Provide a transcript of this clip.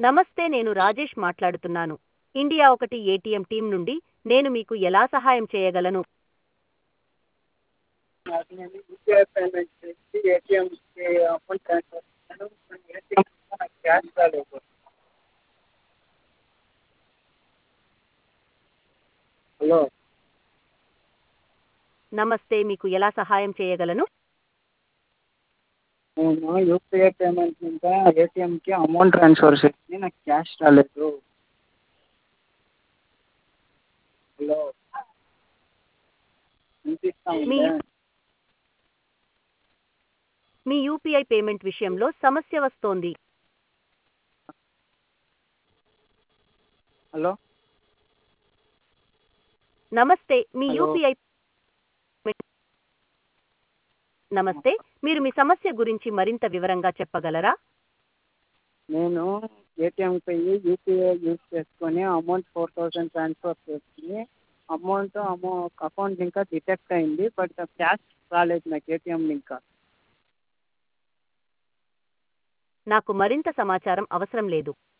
నమస్తే నేను రాజేష్ మాట్లాడుతున్నాను ఇండియా ఒకటి ఏటీఎం టీం నుండి నేను మీకు ఎలా సహాయం చేయగలను నాకు నేను యూపీఐ పేమెంట్ చేసి ఏటీఎంకి అమౌంట్ ట్రాన్స్ఫర్ చేశాను కానీ ఏటీఎంలో నాకు క్యాష్ రాలేదు హలో నమస్తే మీకు ఎలా సహాయం చేయగలను నేను యూపీఐ పేమెంట్ మీద ఏటీఎంకి అమౌంట్ ట్రాన్స్ఫర్ చేసి నాకు క్యాష్ రాలేదు హలో వినిపిస్తా మీ ఉందా మీ యూపీఐ పేమెంట్ విషయంలో సమస్య వస్తోంది హలో నమస్తే మీ హలో. యూపీఐ నమస్తే మీరు మీ సమస్య గురించి మరింత వివరంగా చెప్పగలరా నేను ఏటీఎంకి పోయి యూపీఐ యూజ్ చేసుకొని అమౌంట్ ఫోర్ థౌసండ్ ట్రాన్స్ఫర్ చేసుకుని అమౌంట్ అమౌ అకౌంట్ ఇంకా డిటెక్ట్ అయింది బట్ క్యాష్ రాలేదు నాకు ఏటీఎం ఇంకా నాకు మరింత సమాచారం అవసరం లేదు